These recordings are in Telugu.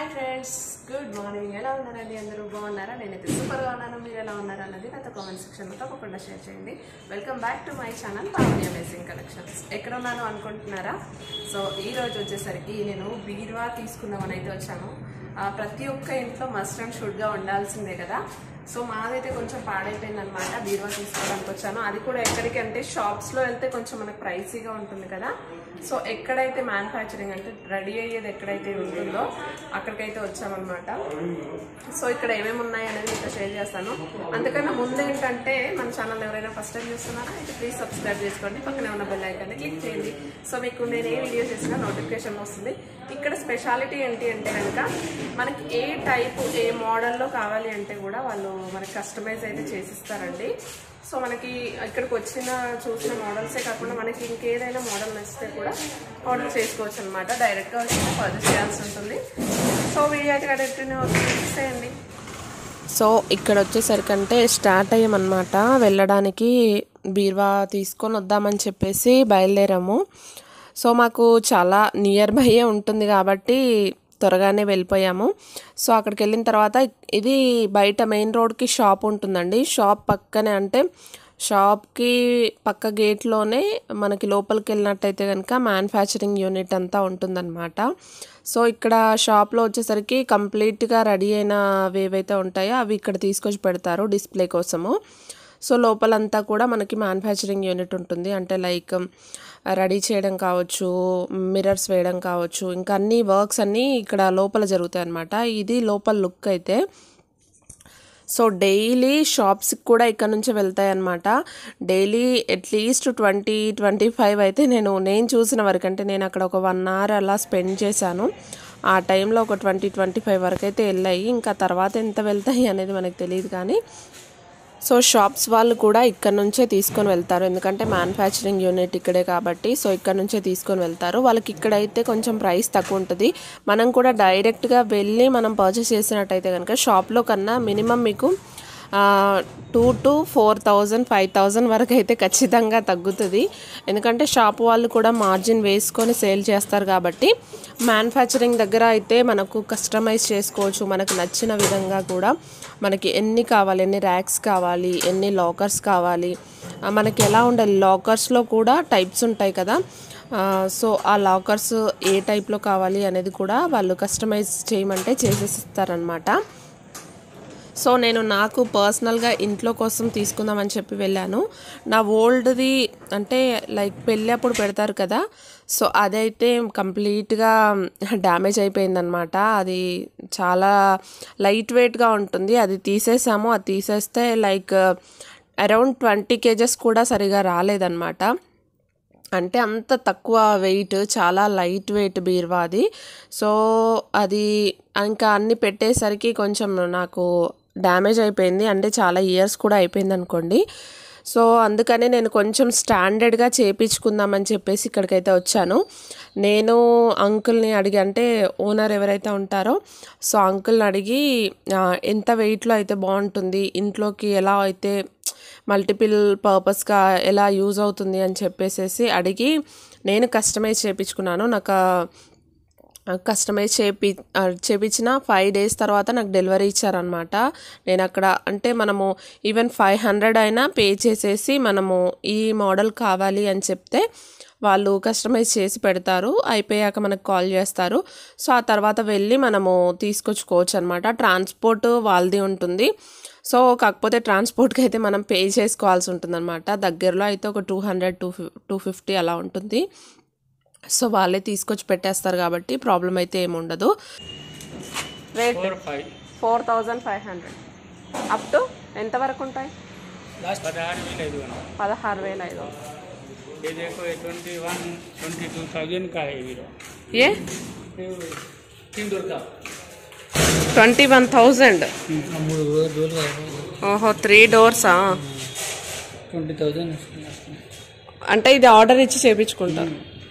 ఫ్రెండ్స్ గుడ్ మార్నింగ్ ఎలా ఉన్నారండి అందరూ బాగున్నారా నేనైతే సూపర్గా ఉన్నాను మీరు ఎలా ఉన్నారు అన్నది నాతో కామెంట్ సెక్షన్లో తప్పకుండా షేర్ చేయండి welcome back to my channel Pavani amazing collections ఎక్కడ ఉన్నాను అనుకుంటున్నారా సో ఈ రోజు వచ్చేసరికి నేను బీరువా తీసుకుందామని అయితే వచ్చాను ఆ, ప్రతి ఒక్క ఇంట్లో మస్ట్ అండ్ షుడ్గా ఉండాల్సిందే కదా సో మాదైతే కొంచెం పాడైపోయింది అనమాట బీరువా తీసుకోవడానికి వచ్చాను అది కూడా ఎక్కడికి అంటే షాప్స్లో వెళ్తే కొంచెం మనకు ప్రైసీగా ఉంటుంది కదా సో ఎక్కడైతే మ్యానుఫ్యాక్చరింగ్ అంటే రెడీ అయ్యేది ఎక్కడైతే ఉంటుందో అక్కడికైతే వచ్చామన్నమాట సో ఇక్కడ ఏమేమి ఉన్నాయి అనేది మీతో షేర్ చేస్తాను అందుకన్నా ముందు ఏంటంటే మన ఛానల్ ఎవరైనా ఫస్ట్ టైం చూస్తున్నారా అయితే ప్లీజ్ సబ్స్క్రైబ్ చేసుకోండి పక్కనే ఉన్న బెల్ ఐకాన్ క్లిక్ చేయండి సో మీకు నేను ఏ వీడియో చేసినా నోటిఫికేషన్ వస్తుంది ఇక్కడ స్పెషాలిటీ ఏంటి అంటే కనుక మనకి ఏ టైపు ఏ మోడల్లో కావాలి అంటే కూడా వాళ్ళు మనకి కస్టమైజ్ అయితే చేసిస్తారండి సో మనకి ఇక్కడికి వచ్చిన చూసిన మోడల్సే కాకుండా మనకి ఇంకేదైనా మోడల్ నచ్చితే కూడా ఆర్డర్ చేసుకోవచ్చు అనమాట డైరెక్ట్గా వచ్చి పర్చేస్ చేయాల్సి ఉంటుంది సో వీడియో అయితే కంటిన్యూ చేయండి సో ఇక్కడ వచ్చేసరికి అంటే స్టార్ట్ అయ్యామన్నమాట వెళ్ళడానికి బీర్వా తీసుకొని వద్దామని చెప్పేసి బయలుదేరాము సో మాకు చాలా నియర్ బైయే ఉంటుంది కాబట్టి త్వరగానే వెళ్ళిపోయాము సో అక్కడికి వెళ్ళిన తర్వాత ఇది బయట మెయిన్ రోడ్కి షాప్ ఉంటుందండి షాప్ పక్కనే అంటే షాప్కి పక్క గేట్లోనే మనకి లోపలికి వెళ్ళినట్టయితే కనుక మ్యానుఫ్యాక్చరింగ్ యూనిట్ అంతా ఉంటుందన్నమాట సో ఇక్కడ షాప్లో వచ్చేసరికి కంప్లీట్గా రెడీ అయినవి ఏవైతే ఉంటాయో అవి ఇక్కడ తీసుకొచ్చి పెడతారు డిస్ప్లే కోసము సో లోపలంతా కూడా మనకి మ్యానుఫ్యాక్చరింగ్ యూనిట్ ఉంటుంది అంటే లైక్ రెడీ చేయడం కావచ్చు మిర్రర్స్ వేయడం కావచ్చు ఇంకా అన్ని వర్క్స్ అన్నీ ఇక్కడ లోపల జరుగుతాయి అన్నమాట ఇది లోపల లుక్ అయితే సో డైలీ షాప్స్కి కూడా ఇక్కడ నుంచే వెళ్తాయి అనమాట daily at least twenty twenty five అయితే నేను నేను చూసిన వరకు అంటే నేను అక్కడ ఒక వన్ అవర్ అలా స్పెండ్ చేశాను ఆ టైంలో ఒక ట్వంటీ ట్వంటీ ఫైవ్ వరకు అయితే వెళ్ళాయి ఇంకా తర్వాత ఎంత వెళ్తాయి అనేది మనకు తెలియదు కానీ సో షాప్స్ వాళ్ళు కూడా ఇక్కడ నుంచే తీసుకొని వెళ్తారు ఎందుకంటే మ్యానుఫ్యాక్చరింగ్ యూనిట్ ఇక్కడే కాబట్టి సో ఇక్కడ నుంచే తీసుకొని వెళ్తారు వాళ్ళకి ఇక్కడైతే కొంచెం ప్రైస్ తక్కువ ఉంటుంది మనం కూడా డైరెక్ట్గా వెళ్ళి మనం పర్చేస్ చేసినట్టయితే కనుక షాప్లో కన్నా మినిమం మీకు two to four thousand five thousand వరకు అయితే ఖచ్చితంగా తగ్గుతుంది ఎందుకంటే షాప్ వాళ్ళు కూడా మార్జిన్ వేసుకొని సేల్ చేస్తారు కాబట్టి మ్యానుఫ్యాక్చరింగ్ దగ్గర అయితే మనకు కస్టమైజ్ చేసుకోవచ్చు మనకు నచ్చిన విధంగా కూడా మనకి ఎన్ని కావాలి ఎన్ని ర్యాక్స్ కావాలి ఎన్ని లాకర్స్ కావాలి ఆ, మనకి ఎలా ఉండాలి లాకర్స్లో కూడా టైప్స్ ఉంటాయి కదా ఆ, సో ఆ లాకర్స్ ఏ టైప్లో కావాలి అనేది కూడా వాళ్ళు కస్టమైజ్ చేయమంటే చేసేసిస్తారనమాట సో నేను నాకు పర్సనల్గా ఇంట్లో కోసం తీసుకుందామని చెప్పి వెళ్ళాను నా ఓల్డ్ది అంటే లైక్ పెళ్ళి అప్పుడు పెడతారు కదా సో అదైతే కంప్లీట్గా డ్యామేజ్ అయిపోయిందనమాట అది చాలా లైట్ వెయిట్గా ఉంటుంది అది తీసేసాము అది తీసేస్తే లైక్ అరౌండ్ ట్వంటీ కేజెస్ కూడా సరిగా రాలేదన్నమాట అంటే అంత తక్కువ వెయిట్ చాలా లైట్ వెయిట్ బీరువా అది సో అది ఇంకా అన్ని పెట్టేసరికి కొంచెం నాకు డ్యామేజ్ అయిపోయింది అంటే చాలా ఇయర్స్ కూడా అయిపోయింది అనుకోండి సో అందుకనే నేను కొంచెం స్టాండర్డ్గా చేపించుకుందామని చెప్పేసి ఇక్కడికైతే వచ్చాను నేను అంకుల్ని అడిగి అంటే ఓనర్ ఎవరైతే ఉంటారో సో అంకుల్ని అడిగి ఆ, ఎంత వెయిట్లో అయితే బాగుంటుంది ఇంట్లోకి ఎలా అయితే మల్టిపుల్ పర్పస్గా ఎలా యూజ్ అవుతుంది అని చెప్పేసేసి అడిగి నేను కస్టమైజ్ చేయించుకున్నాను నాకు కస్టమైజ్ చేపి ఆ, చేపించిన ఫైవ్ డేస్ తర్వాత నాకు డెలివరీ ఇచ్చారనమాట నేను అక్కడ అంటే మనము ఈవెన్ ఫైవ్ హండ్రెడ్ అయినా పే చేసేసి మనము ఈ మోడల్ కావాలి అని చెప్తే వాళ్ళు కస్టమైజ్ చేసి పెడతారు అయిపోయాక మనకు కాల్ చేస్తారు సో ఆ తర్వాత వెళ్ళి మనము తీసుకొచ్చుకోవచ్చు అనమాట ట్రాన్స్పోర్ట్ వాళ్ళది ఉంటుంది సో కాకపోతే ట్రాన్స్పోర్ట్కి అయితే మనం పే చేసుకోవాల్సి ఉంటుందన్నమాట దగ్గరలో అయితే ఒక two hundred to two fifty అలా ఉంటుంది సో వాళ్ళే తీసుకొచ్చి పెట్టేస్తారు కాబట్టి ప్రాబ్లం అయితే ఏముండదు rate four five four thousand five hundred up to ఎంత వరకు ఉంటాయి लास्ट पदहार भी नहीं दूंगा పదహారు వేల ఐదు వందలు. ये देखो ये twenty one twenty two thousand का है हीरो ఏ तीन दूर का ట్వంటీ వన్ థౌజండ్ మూడు డోర్ ఓహో త్రీ డోర్సా ట్వంటీ థౌజండ్ అంటే ఇది ఆర్డర్ ఇచ్చి చేపించుకుంటారు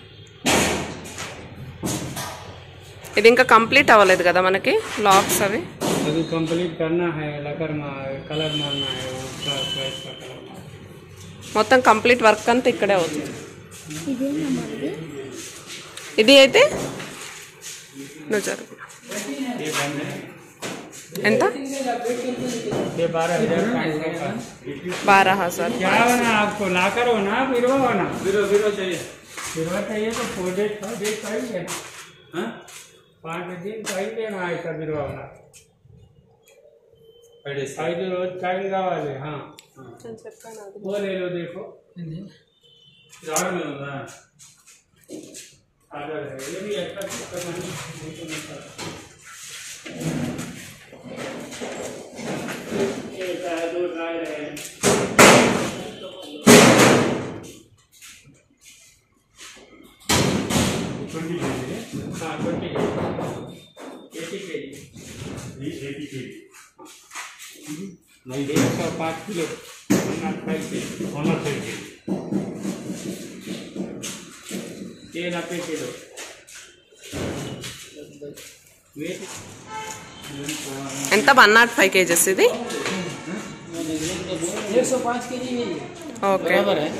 ఇది ఇంకా కంప్లీట్ అవ్వలేదు కదా మనకి లాక్స్ అవి अभी कंप्लीट करना है लकर कलर मारना है उसका प्राइस का कलर मारना మొత్తం కంప్లీట్ వర్క్ అంతా ఇక్కడే అవుతుంది ఇది అయితే నువ్వు జరుగు ये बंद है ఎంత ये बारह हजार पाँच सौ का బారా హజార్ क्या होना आपको लाकर हो ना बिरवा होना बिरवा बिरवा चाहिए बिरवा चाहिए तो प्रोजेक्ट प्रोजेक्ट चाहिए ना हाँ पाँच दिन चाहिए ना ऐसा बिरवा होना ఐదు రోజు టైం కావాలి हाँ वो ले लो देखो आर्डर में होगा आर्डर है ये भी अच्छा चक्कर नहीं देखो नहीं एक है दो टायर है ट्वेंटी के जी हाँ ट्वेंटी के जी एटी के जी एटी के जी नहीं एक सौ पाँच किलो वन फाइव के जी वन फाइव के जी ये नब्बे किलो वेट ఎంత వన్ నాట్ ఫైవ్ కేజెస్ ఇది एक सौ पाँच के जी है ये। ఓకే बराबर है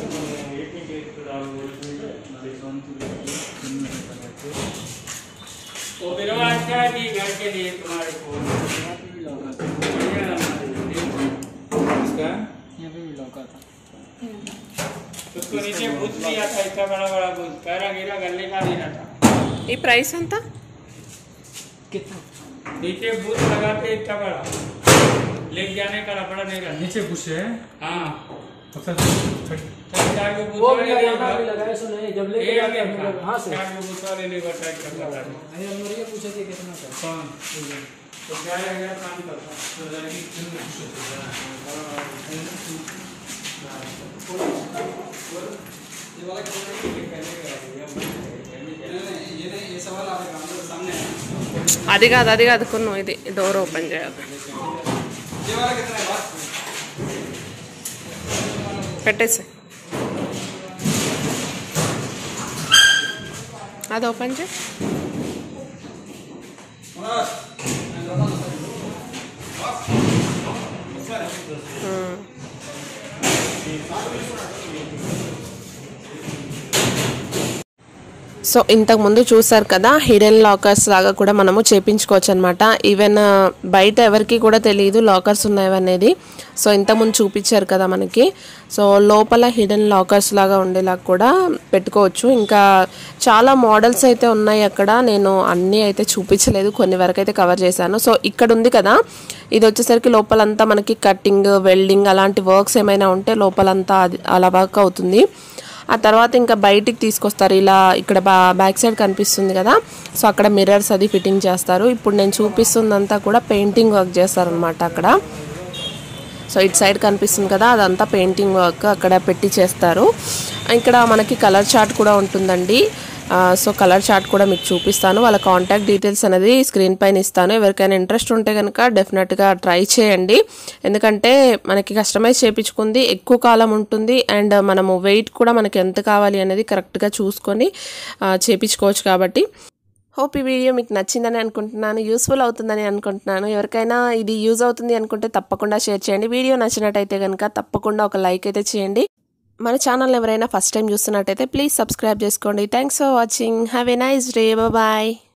वो मेरा अच्छा है कि घर के लिए तुम्हारे को बढ़िया हमारे लिए। इसका यहाँ पे भी लौका था उसको नीचे भूत भी आता है इतना बड़ा बड़ा भूत पैरा गिरा गले का देना था ఈ ప్రైస్ ఎంత कितना नीचे भूत लगाते इतना बड़ा लेके जाने का लपड़ा नहीं रहता नीचे कुछ है हाँ मतलब तब चार को भूत वो वाले भी ले यहाँ पे गए। लगाया सो नहीं जब ये लेके आ आते गया हम लोग हाँ था। से चार को भूत वाले ले गए टाइट कर लगा दो। अरे हम लोग ये पूछे थे कितना का कौन तो क्या है काम करता అది కాదు అది కాదు కొను ఇది డోర్ ఓపెన్ చేయాలి పెట్టేసి అది ఓపెన్ చేయి ఉమ్. సో ఇంతకు ముందు చూసారు కదా హిడెన్ లాకర్స్ లాగా కూడా మనము చేపించుకోవచ్చు అనమాట ఈవెన్ ఆ, బయట ఎవరికి కూడా తెలియదు లాకర్స్ ఉన్నాయనేది సో ఇంతకుముందు చూపించారు కదా మనకి సో లోపల హిడెన్ లాకర్స్ లాగా ఉండేలా కూడా పెట్టుకోవచ్చు ఇంకా చాలా మోడల్స్ అయితే ఉన్నాయి అక్కడ నేను అన్నీ అయితే చూపించలేదు కొన్ని వరకు అయితే కవర్ చేశాను సో ఇక్కడ ఉంది కదా ఇది వచ్చేసరికి లోపలంతా మనకి కట్టింగ్ వెల్డింగ్ అలాంటి వర్క్స్ ఏమైనా ఉంటే లోపలంతా అది అలా వర్క్ అవుతుంది ఆ తర్వాత ఇంకా బయటికి తీసుకొస్తారు ఇలా ఇక్కడ బా బ్యాక్ సైడ్ కనిపిస్తుంది కదా సో అక్కడ మిర్రర్స్ అది ఫిట్టింగ్ చేస్తారు ఇప్పుడు నేను చూపిస్తుందంతా కూడా పెయింటింగ్ వర్క్ చేస్తారనమాట అక్కడ సో ఇటు సైడ్ కనిపిస్తుంది కదా అదంతా పెయింటింగ్ వర్క్ అక్కడ పెట్టి చేస్తారు ఇక్కడ మనకి కలర్ చార్ట్ కూడా ఉంటుందండి ఆ, సో కలర్ చార్ట్ కూడా మీకు చూపిస్తాను వాళ్ళ కాంటాక్ట్ డీటెయిల్స్ అనేది స్క్రీన్ పైన ఇస్తాను ఎవరికైనా ఇంట్రెస్ట్ ఉంటే కనుక డెఫినెట్గా ట్రై చేయండి ఎందుకంటే మనకి కస్టమైజ్ చేయించుకుంది ఎక్కువ కాలం ఉంటుంది అండ్ మనము వెయిట్ కూడా మనకి ఎంత కావాలి అనేది కరెక్ట్గా చూసుకొని ఆ, చేయించుకోవచ్చు కాబట్టి హోప్ ఈ వీడియో మీకు నచ్చిందని అనుకుంటున్నాను యూస్ఫుల్ అవుతుందని అనుకుంటున్నాను ఎవరికైనా ఇది యూజ్ అవుతుంది అనుకుంటే తప్పకుండా షేర్ చేయండి వీడియో నచ్చినట్టయితే కనుక తప్పకుండా ఒక లైక్ అయితే చేయండి మన ఛానల్ ఎవరైనా ఫస్ట్ టైం చూస్తున్నట్టయితే ప్లీజ్ సబ్స్క్రైబ్ చేసుకోండి thanks for watching have a nice day bye